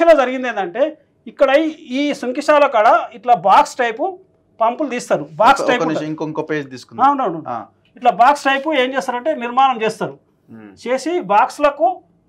యాక్చువల్గా జరిగింది ఏంటంటే ఇక్కడ ఈ- ఈ సుంకిశాల కాడ ఇట్లా బాక్స్ టైపు పంపులు తీస్తారు బాక్స్ ఒక టైప్ నిమిషం ఇంకో ఇంకో పేజ్ తీసుకుందాం అవునవును ఆ, ఇట్లా బాక్స్ టైపు ఏం చేస్తారంటే నిర్మాణం చేస్తారు ఉమ్, చేసి బాక్స్లకు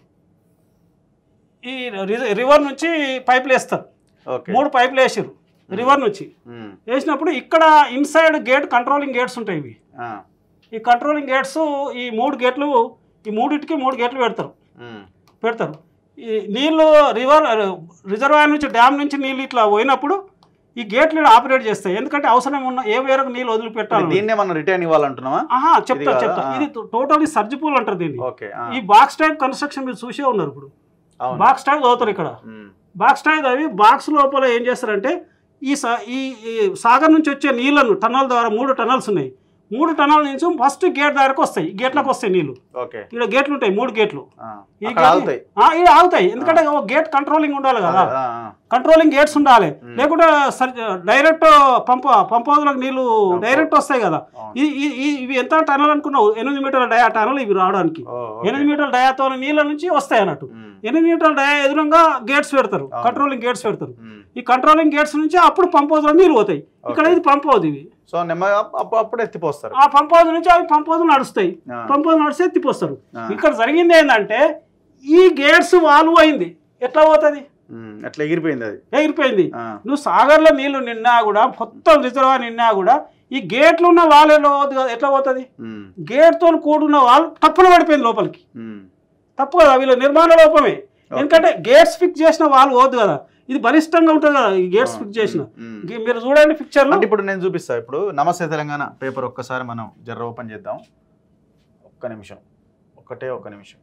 ఈ రి- రివర్ నుంచి పైపులు వేస్తారు ఓకే మూడు పైపులు వేసారు రివర్ నుంచి ఉమ్, వేసినప్పుడు ఇక్కడ ఇన్సైడ్ గేట్ కంట్రోలింగ్ గేట్స్ ఉంటాయి ఇవి ఆ, ఈ కంట్రోలింగ్ గేట్స్ ఈ మూడు గేట్లు ఈ మూడింటికి మూడు గేట్లు పెడతారు ఉమ్, పెడతారు ఈ నీళ్ళు రివర్ రిజర్వాయర్ నుంచి డ్యామ్ నుంచి నీళ్ళు ఇట్లా పోయినప్పుడు ఈ గేట్లు ఈడ ఆపరేట్ చేస్తాయి ఎందుకంటే అవసరం ఉన్న ఏ వేరకు నీళ్ళు వదిలిపెట్టాలి దీన్నే మనం రిటర్న్ ఇవ్వాలంటున్నావా ఆహా చెప్తా ఇది చెప్తా కాదా? ఇది టోటల్లీ సర్జిపూల్ అంటారు దీన్ని ఓకే ఆ, ఈ బాక్స్ టైప్ కన్స్ట్రక్షన్ మీరు చూసే ఉన్నారు ఇప్పుడు అవును బాక్స్ టైప్ చదువుతారు ఇక్కడ ఉమ్, బాక్స్ టైప్ అవి బాక్స్ లోపల ఏం చేస్తారంటే ఈ సా ఈ ఈ సాగర్ నుంచి వచ్చే నీళ్లను టన్నల్ ద్వారా మూడు టన్నల్స్ ఉన్నాయి మూడు టన్నల్ నుంచి ఫస్ట్ గేట్ దగ్గరకు వస్తాయి గేట్లకు వస్తాయి నీళ్లు ఓకే ఇక్కడ గేట్లు ఉంటాయి మూడు గేట్లు ఆ, ఈ అక్కడ గేట్ ఆగుతాయి ఆ, ఇవి ఆగుతాయి ఎందుకంటే ఓ గేట్ కంట్రోలింగ్ ఉండాలి కదా ఆ, ఆ, కంట్రోలింగ్ గేట్స్ ఉండాలి మ్మ్. లేకుంటే సర్- డైరెక్ట్ పంప పంప్ హౌస్లకు నీళ్లు డైరెక్ట్ వస్తాయి కదా అవును. ఇది ఇది- ఇది- ఇవి ఎంత టనల్ అనుకున్నావు ఎనిమిది మీటర్ల డయా టనల్ ఇవి రావడానికి ఓ, ఓకే. ఎనిమిది మీటర్ల డయాతో నీళ్ళ నుంచి వస్తాయి అన్నట్టు ఉమ్, ఎనిమిది మీటర్ల డయా ఎదురుగా గేట్స్ పెడతారు అవును. కంట్రోలింగ్ గేట్స్ పెడతారు ఉమ్. ఈ కంట్రోలింగ్ గేట్స్ నుంచి అప్పుడు పంప్ హౌస్లో నీళ్ళు పోతాయి ఇక్కడ ఓకే. ఇది పంప్ హౌస్ ఇవి సో నెమ్మదిగా అప్పు- అప్పుడు ఎత్తిపోస్తారు ఆ పంప్ హౌస్ నుంచి అవి పంప్ హౌస్ నడుస్తాయి ఆ, పంప్ హౌస్ నడిస్తే ఎత్తిపోస్తారు ఆ. ఇక్కడ జరిగింది ఏంటంటే ఈ గేట్స్ వాల్వ్ అయింది ఎట్లా పోతుంది ఉమ్, అట్లా ఎగిరిపోయింది అది ఎగిరిపోయింది ఆ, నువ్వు సాగర్లో నీళ్లు నిన్నా కూడా మొత్తం రిజర్వాయర్ నిన్నా కూడా ఈ గేట్లు ఉన్న వాళ్ళు ఎట్లా పోతుంది కదా ఎట్లా పోతుంది ఉమ్, గేట్తో కూడున్న వాళ్ళు తప్పున పడిపోయింది లోపలికి ఉమ్, తప్పు కదా వీళ్ళ నిర్మాణ లోపమే ఎందుకంటే గేట్స్ ఫిక్స్ చేసిన వాళ్ళు పోదు కదా ఇది బలిష్టంగా ఉంటుంది కదా ఈ గేట్స్ ఫిక్స్ చేసిన ఉమ్. గి- మీరు చూడండి పిక్చర్లో అంటే ఇప్పుడు నేను చూపిస్తా ఇప్పుడు నమస్తే తెలంగాణ పేపర్ ఒక్కసారి మనం జర్ర ఓపెన్ చేద్దాం ఒక్క నిమిషం ఒక్కటే ఒక్క నిమిషం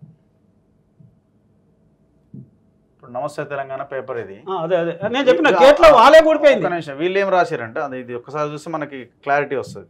ఇప్పుడు నమస్తే తెలంగాణ పేపర్ ఇది అదే అదే నేను చెప్పిన గేట్లో వాళ్ళే కూడిపోయింది ఒక్క నిమిషం వీళ్ళు ఏం రాశారంటే అది ఇది ఒక్కసారి చూస్తే మనకి క్లారిటీ వస్తుంది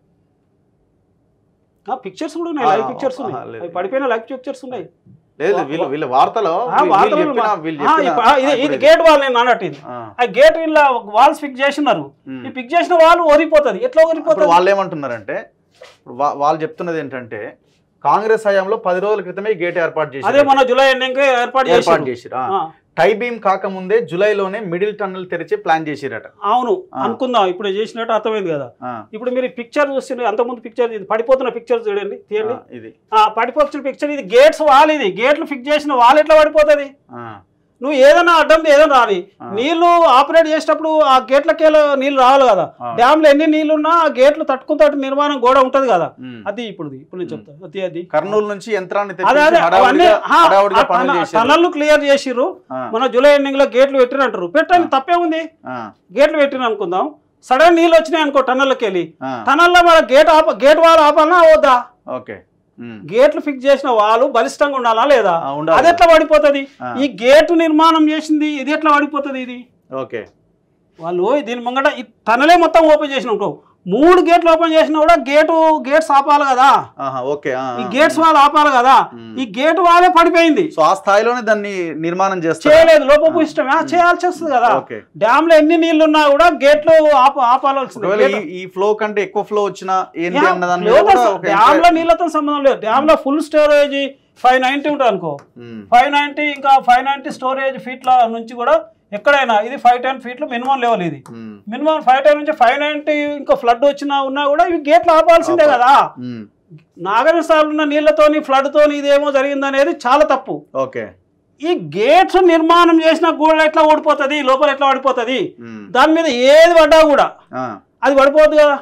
పిక్చర్స్ కూడా ఉన్నాయి ఆ, లైవ్ పిక్చర్స్ ఆహా, ఉన్నాయి లేదు. అవి పడిపోయిన లైవ్ పిక్చర్స్ ఉన్నాయి లేదు లేదు, వీళ్ళు వీళ్ళ వార్తలో ఆ, వీళ్ళు వార్తలు చెప్పిన మా- వీళ్ళు ఆ, చెప్పిన ఇప్ప- ఆ, ఇది ఇది ఇప్పుడు ఇది. గేట్ వాల్ నేను అన్నట్టు ఇది ఆ, ఆ గేట్ వీళ్ళ వాల్స్ ఫిక్స్ చేసినారు ఉమ్. ఈ ఫిక్స్ చేసిన వాళ్ళు ఓరిపోతుంది ఎట్లా ఇప్పుడు ఓరిపోతుంది వాళ్ళు ఏమంటున్నారంటే ఇప్పుడు వా- వాళ్ళు చెప్తున్నది ఏంటంటే కాంగ్రెస్ హయాంలో పది రోజుల క్రితమే ఈ గేట్ ఏర్పాటు చేసి అదే మన జూలై ఎండింగ్ ఏర్పాటు ఏర్పాటు చేసి చేసిరు టై బీమ్ కాకముందే జూలైలోనే మిడిల్ టన్నల్ తెరిచి ప్లాన్ చేసిరట అవును ఆ. అనుకుందాం ఇప్పుడు చేసినట్టు అర్థమైంది కదా ఆ, ఇప్పుడు మీరు పిక్చర్ చూసి అంతకుముందు పిక్చర్ ఇది పడిపోతున్న పిక్చర్ చూడండి తీయండి ఆ, ఇది ఆ పడిపోతున్న పిక్చర్ ఇది గేట్స్ వాల్ ఇది గేట్లు ఫిక్స్ చేసిన వాల్ ఎట్లా పడిపోతుంది ఆ, నువ్వు ఏదైనా అడ్డం ఏదైనా రాని ఆ. నీళ్లు ఆపరేట్ చేసేటప్పుడు ఆ గేట్లకి నీళ్లు రావాలి కదా ఆ. డ్యామ్ లో ఎన్ని నీళ్లు ఉన్నా ఆ గేట్లు తట్టుకుంటే నిర్మాణం గోడ ఉంటది కదా ఉమ్. అది ఇప్పుడు ఇప్పుడు నేను చెప్తాను అది అది కర్నూలు నుంచి యంత్రాన్ని అదే అదే తెప్పించి అవన్నీ హడావుడిగా- హడావుడిగా పనులు చేసిర్రు. టనల్ క్లియర్ చేసిర్రు ఆ, మన జూలై ఎండింగ్ లో గేట్లు పెట్టినంటారు పెట్టండి తప్పే ఉంది ఆ, గేట్లు పెట్టిన అనుకుందాం సడన్ నీళ్ళు వచ్చినాయి అనుకో టన్నల్కి వెళ్ళి ఆ, టనల్లో మన గేట్ ఆప గేట్ వాళ్ళు ఆపాలనా వద్దా ఓకే ఉమ్. గేట్లు ఫిక్స్ చేసిన వాళ్ళు బలిష్టంగా ఉండాలా లేదా ఆ, ఉండాలి. అది ఎట్లా పడిపోతుంది ఆ. ఈ గేటు నిర్మాణం చేసింది ఇది ఎట్లా పడిపోతుంది ఇది ఓకే వాళ్ళు దీని ముంగట ఈ టనలే మొత్తం ఓపెన్ చేసిన అనుకో మూడు గేట్లు ఓపెన్ చేసినా కూడా గేటు గేట్స్ ఆపాలి కదా ఆహా, ఓకే ఆ, ఈ ఆ, గేట్స్ వాళ్ళు ఆపాలి కదా ఉమ్. ఈ గేట్ వాళ్ళే పడిపోయింది సో ఆ స్థాయిలోనే దాన్ని నిర్మాణం చేస్తారు చేయలేదు లోపపు ఇష్టమే ఆ, చేయాల్సి వస్తుంది కదా ఓకే డ్యామ్ లో ఎన్ని నీళ్లు ఉన్నా కూడా గేట్లు ఆప ఆపాల్సింది ఒకవేళ ఈ- ఈ ఫ్లో కంటే ఎక్కువ ఫ్లో వచ్చినా ఏంటి అన్న దాని మీద డ్యామ్ కూడా ఒక లో ఎంక్వైరీ- నీళ్ళతో సంబంధం లేదు డ్యామ్ లో ఫుల్ స్టోరేజ్ ఫైవ్ నైన్టీ ఉంటుంది అనుకో ఉమ్, ఫైవ్ నైన్టీ ఇంకా ఫైవ్ నైన్టీ స్టోరేజ్ ఫీట్ల నుంచి కూడా ఎక్కడైనా ఇది ఫైవ్ టెన్ ఫీట్లు మినిమం లెవెల్ ఇది ఉమ్, మినిమం ఫైవ్ టెన్ నుంచి ఫైవ్ నైన్టీ ఇంకా ఫ్లడ్ వచ్చినా ఉన్నా కూడా ఇవి గేట్లు ఆపాల్సిందే కదా ఉమ్, నాగరిక సార్లు ఉన్న నీళ్లతోని ఫ్లడ్తోని ఇదేమో జరిగిందనేది చాలా తప్పు ఓకే ఈ గేట్స్ నిర్మాణం చేసిన గోడ ఎట్లా ఓడిపోతుంది లోపల ఎట్లా పడిపోతుంది ఉమ్, దాని మీద ఏది పడ్డా కూడా ఆ, అది పడిపోద్ది కదా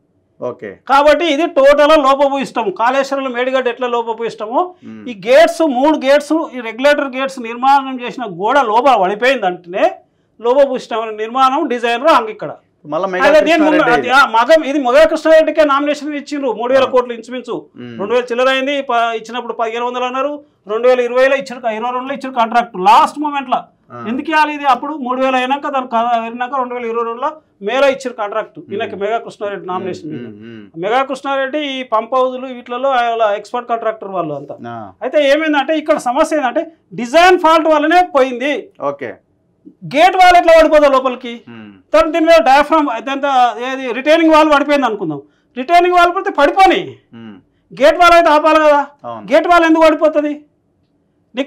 ఓకే కాబట్టి ఇది టోటల్ లోపపు ఇష్టం కాళేశ్వరంలో మేడిగడ్డ ఎట్లా లోపపు ఇష్టమో ఉమ్, ఈ గేట్స్ మూడు గేట్స్ ఈ రెగ్యులేటర్ గేట్స్ నిర్మాణం చేసిన గోడ లోపల పడిపోయిందంటేనే లోపపు ఇష్టం నిర్మాణం డిజైనర్ అంగ ఇక్కడ మళ్ళా మెగా అదే నేను ముందు- కృష్ణారెడ్డి అది- ఆ, మగం ఇది మొగ కృష్ణారెడ్డికే నామినేషన్ ఇచ్చిండ్రు మూడు వేల కోట్లు ఇంచుమించు ఉమ్, రెండు వేలు చిల్లర అయింది ప- ఇచ్చినప్పుడు పదిహేను వందలు అన్నారు రెండు వేల ఇరవైలో ఇచ్చారు ఇరవై రెండులో ఇచ్చారు కాంట్రాక్ట్ లాస్ట్ మూమెంట్లో ఆ, ఎందుకు ఇవ్వాలి ఇది అప్పుడు మూడు వేలు అయినాక దాని అయినాక రెండు వేల ఇరవై రెండులో మేలో ఇచ్చారు కాంట్రాక్ట్ ఈయనకి మెగా కృష్ణారెడ్డి నామినేషన్ మీద. ఉమ్, ఉమ్, మెగా కృష్ణారెడ్డి ఈ పంప్ హౌజులు వీటిలలో ఆయన ఎక్స్పర్ట్ కాంట్రాక్టర్ వాళ్ళు అంతా ఆ, అయితే ఏమైందంటే ఇక్కడ సమస్య ఏంటంటే డిజైన్ ఫాల్ట్ వల్లనే పోయింది ఓకే గేట్ వాల్ ఎట్లా పడిపోతుంది లోపలికి ఉమ్, తర్వాత దీని మీద డయాఫ్రామ్ అదంతా ఏది రిటైనింగ్ వాల్ పడిపోయింది అనుకుందాం రిటైనింగ్ వాల్ పడితే పడిపోని ఉమ్, గేట్ వాల్ అయితే ఆపాలి కదా అవును గేట్ వాల్ ఎందుకు పడిపోతుంది నీకు ఇక్కడ మొత్తం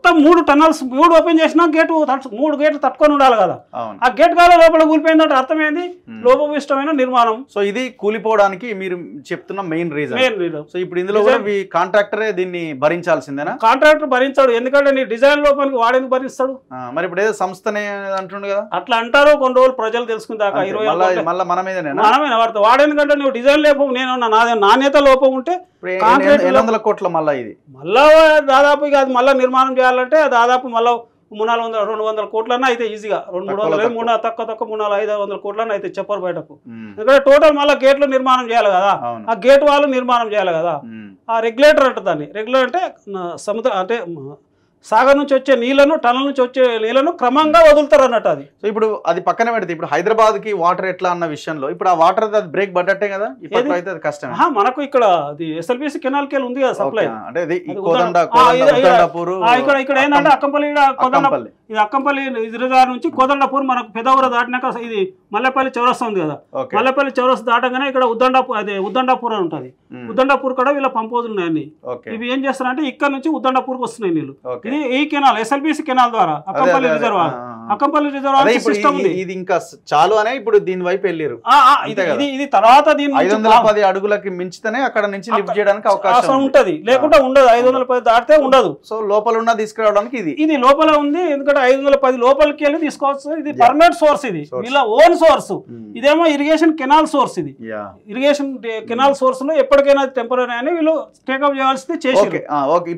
మొత్తం మూడు టన్నల్స్ మూడు ఓపెన్ చేసినా గేటు తట్టు- మూడు గేట్లు తట్టుకొని ఉండాలి కదా అవును ఆ గేట్ కాల లోపల కూలిపోయిందంటే అర్థమైంది Hmm. లోపభూయిష్టమైన నిర్మాణం సో ఇది కూలిపోవడానికి మీరు చెప్తున్న main reason main reason so ఇప్పుడు ఇందులో కూడా మీ కాంట్రాక్టరే దీన్ని భరించాల్సిందేనా కాంట్రాక్టర్ భరించాడు ఎందుకంటే నీ డిజైన్ లోపలికి వాడేందుకు భరిస్తాడు ఆ, మరి ఇప్పుడు ఏదో సంస్థనే అంటుండు కదా అట్లా అంటారు కొన్ని రోజులు ప్రజలు తెలుసుకుని దాకా అంతే. ఇరవై మళ్ళా ఏళ్ళ మళ్ళా మన మీదనేనా మనమే వాడితే వాడేందుకంటే నువ్వు డిజైన్ లోపం నేను ఉన్నా, నాదే నాణ్యత లోపం ఉంటే ఇప్పుడు ఏ- కాంక్రీట్ ఎన్ని- ఎన్ని వందల కోట్ల మళ్ళా ఇది మళ్ళా దాదాపు ఇక అది మళ్ళీ నిర్మాణం చేయాలంటే దాదాపు మళ్ళీ మూడు నాలుగు వందల రెండు వందల కోట్లన్నా అయితే ఈజీగా రెండు మూడు తక్కువలో వందలు మూడు నాలుగు తక్కువ తక్కువ మూడు నాలుగు ఐదు వందల కోట్లన్నా అయితే చెప్పరు బయటకు ఉమ్, ఎందుకంటే టోటల్ మళ్ళీ గేట్లు నిర్మాణం చేయాలి కదా అవును ఆ గేట్ వాళ్ళు నిర్మాణం చేయాలి కదా ఉమ్, ఆ రెగ్యులేటర్ అంటే దాన్ని రెగ్యులేటర్ అంటే నా సముద్ర అంటే మ- సాగర్ నుంచి వచ్చే నీళ్లను టనల్ నుంచి వచ్చే నీళ్లను క్రమంగా వదులుతారు అన్నట్టు అది సో ఇప్పుడు అది పక్కన పెడితే ఇప్పుడు హైదరాబాద్ కి వాటర్ ఎట్లా అన్న విషయంలో ఇప్పుడు ఆ వాటర్ అది బ్రేక్ పడ్డట్టే కదా ఇప్పట్లో ఏది? అయితే అది కష్టమే ఆహా, మనకు ఇక్కడ అది ఎస్ఎల్బిసి కెనాల్ కెళ్ళి ఉంది కదా సప్లై ఓకే, అంటే ఇది ఈ అది కోదండ ఉదండ- ఆ, కోదండ ఇది- ఇది- ఉదండపూరు ఆ, ఇక్కడ ఇక్కడ ఏంటంటే అక్కంపల్లి ఈడ కోదండ అక్కంపల్లి. ఇది అక్కంపల్లి ఇదిరిదార్ నుంచి కోదండపూర్ మనకు పెదవర దాటినాక ఇది మల్లెపల్లి చౌరస్తా ఉంది కదా ఓకే మల్లెపల్లి చౌరస్తా దాటగానే ఇక్కడ ఉద్దండాపూర్ అదే ఉద్దండాపూర్ అని ఉంటుంది ఉమ్, ఉద్దండాపూర్ కూడా వీళ్ళ పంపోజులు ఉన్నాయి అన్ని ఓకే ఇవి ఏం చేస్తారంటే ఇక్కడ నుంచి ఉద్దండాపూర్కి వస్తున్నాయి నీళ్ళు ఓకే ఇది ఈ కెనాల్ ఎస్ఎల్బిసి కెనాల్ ద్వారా అదే, అక్కంపల్లి అదే, అదే. రిజర్వ్ ఆ, ఆ, ఆ. అక్కంపల్లి రిజర్వ్ అదే ఇప్పుడు సిస్టమ్ ఇది- ఉంది ఇది ఇంకా చాలు అనే ఇప్పుడు దీని వైపు వెళ్ళారు ఆ, ఆ, అంతే ఇది కదా. ఇది ఇది తర్వాత దీని ఐదు నుంచి వందల ఆ, పది అడుగులకి మించితేనే అక్కడ నుంచి లిఫ్ట్ అక్కడ- చేయడానికి అవకాశం అవసరం ఉంది. ఉంటది లేకుంటే ఉండదు ఐదు వందల పది దాటితే ఉండదు సో లోపల ఉన్న తీసుకురావడానికి ఇది ఇది లోపల ఉంది ఎందుకంటే ఐదు వందల పది లోపలికి వెళ్ళి తీసుకోవచ్చు ఇది Yeah. పర్మనెంట్ సోర్స్ ఇది Source. వీళ్ళ ఓన్ సోర్స్ ఉమ్, ఇదేమో ఇరిగేషన్ కెనాల్ సోర్స్ ఇది యా ఇరిగేషన్ కెనాల్ సోర్స్ లో ఎప్పటికైనా టెంపరీ అని వీళ్ళు టేకప్ చేయాల్సింది చేసి ఓకే ఆ, ఓకే